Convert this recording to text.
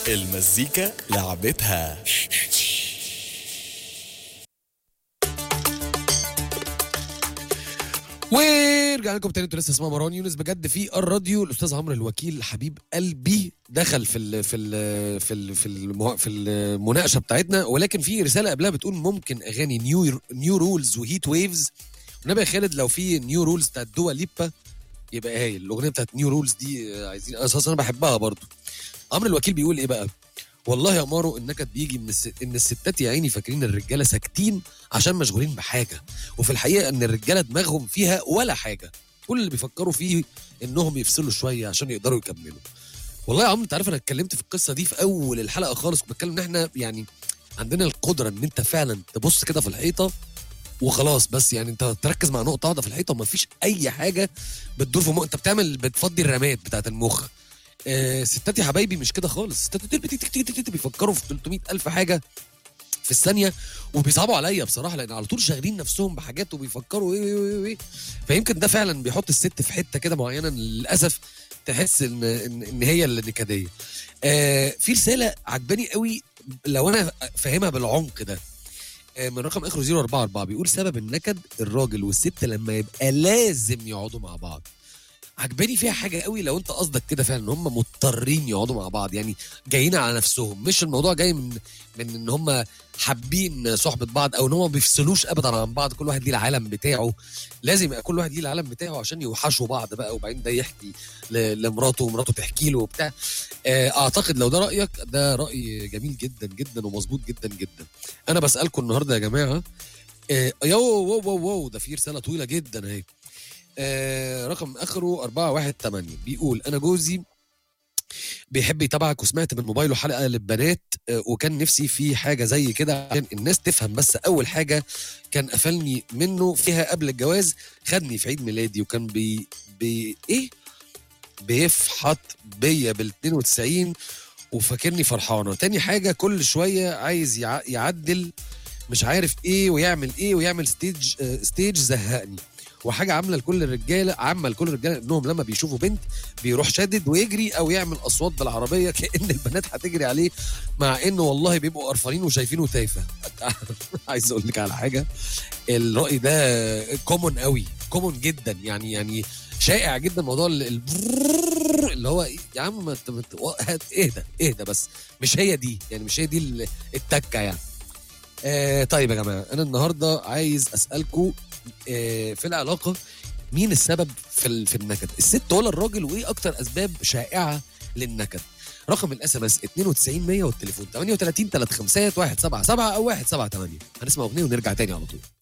المزيكا لعبتها ورجعنا لكم تاني انتوا لسه اسمها مروان يونس بجد في الراديو الاستاذ عمرو الوكيل حبيب قلبي دخل في ال في ال في ال في المه- في المناقشه بتاعتنا ولكن في رساله قبلها بتقول ممكن اغاني نيو نيو رولز وهيت ويفز والنبي يا خالد لو في نيو رولز بتاعت دوا ليبا يبقى هايل الاغنيه بتاعت نيو رولز دي آه، عايزين اساسا انا بحبها برضو عمرو الوكيل بيقول ايه بقى والله يا مارو النكد بيجي من الس... ان الستات يا عيني فاكرين الرجاله ساكتين عشان مشغولين بحاجه وفي الحقيقه ان الرجاله دماغهم فيها ولا حاجه كل اللي بيفكروا فيه انهم يفصلوا شويه عشان يقدروا يكملوا والله يا عمرو انت عارف انا اتكلمت في القصه دي في اول الحلقه خالص وبتكلم ان احنا يعني عندنا القدره ان انت فعلا تبص كده في الحيطه وخلاص بس يعني انت تركز مع نقطه واحده في الحيطه ومفيش اي حاجه بتدور في مخ انت بتعمل بتفضي الرماد بتاعت المخ آه ستات يا حبايبي مش كده خالص ستات تك- تك- تك- تك- تك- بيفكروا في 300 الف حاجه في الثانيه وبيصعبوا عليا بصراحه لان على طول شاغلين نفسهم بحاجات وبيفكروا ايه ايه ايه ايه فيمكن ده فعلا بيحط الست في حته كده معينه للاسف تحس ان ان, إن هي اللي نكديه. آه في رساله عجباني قوي لو انا فاهمها بالعمق ده آه من رقم اخره 044 بيقول سبب النكد الراجل والست لما يبقى لازم يقعدوا مع بعض. عجباني فيها حاجه قوي لو انت قصدك كده فعلا ان هم مضطرين يقعدوا مع بعض يعني جايين على نفسهم مش الموضوع جاي من من ان هم حابين صحبه بعض او ان هم ما بيفصلوش ابدا عن بعض كل واحد ليه العالم بتاعه لازم يبقى كل واحد ليه العالم بتاعه عشان يوحشوا بعض بقى وبعدين ده يحكي ل- لمراته ومراته تحكي له وبتاع آه، اعتقد لو ده رايك ده راي جميل جدا جدا ومظبوط جدا جدا انا بسالكم النهارده يا جماعه آه، يو واو واو واو ده في رساله طويله جدا اهي آه، رقم اخره 418 بيقول انا جوزي بيحب يتابعك وسمعت من موبايله حلقه للبنات آه، وكان نفسي في حاجه زي كده عشان الناس تفهم بس اول حاجه كان قفلني منه فيها قبل الجواز خدني في عيد ميلادي وكان بي, بي ايه بيفحط بيا بال 92 وفاكرني فرحانه تاني حاجه كل شويه عايز يع- يعدل مش عارف ايه ويعمل ايه ويعمل ستيج آه، ستيج زهقني وحاجه عامله لكل الرجاله عامه لكل الرجاله انهم لما بيشوفوا بنت بيروح شادد ويجري او يعمل اصوات بالعربيه كان البنات هتجري عليه مع انه والله بيبقوا قرفانين وشايفينه تافه عايز اقول لك على حاجه الراي ده كومون قوي كومون جدا يعني يعني شائع جدا موضوع ال- ال- اللي هو إيه؟ يا عم ما ت- ما ت- هات- اهدى اهدى بس مش هي دي يعني مش هي دي ال- التكه يعني آه طيب يا جماعه انا النهارده عايز اسالكم آه في العلاقه مين السبب في ال- في النكد الست ولا الراجل وايه اكتر اسباب شائعه للنكد رقم الاس ام اس 92 100 والتليفون 38 35 177 او 178 هنسمع اغنيه ونرجع تاني على طول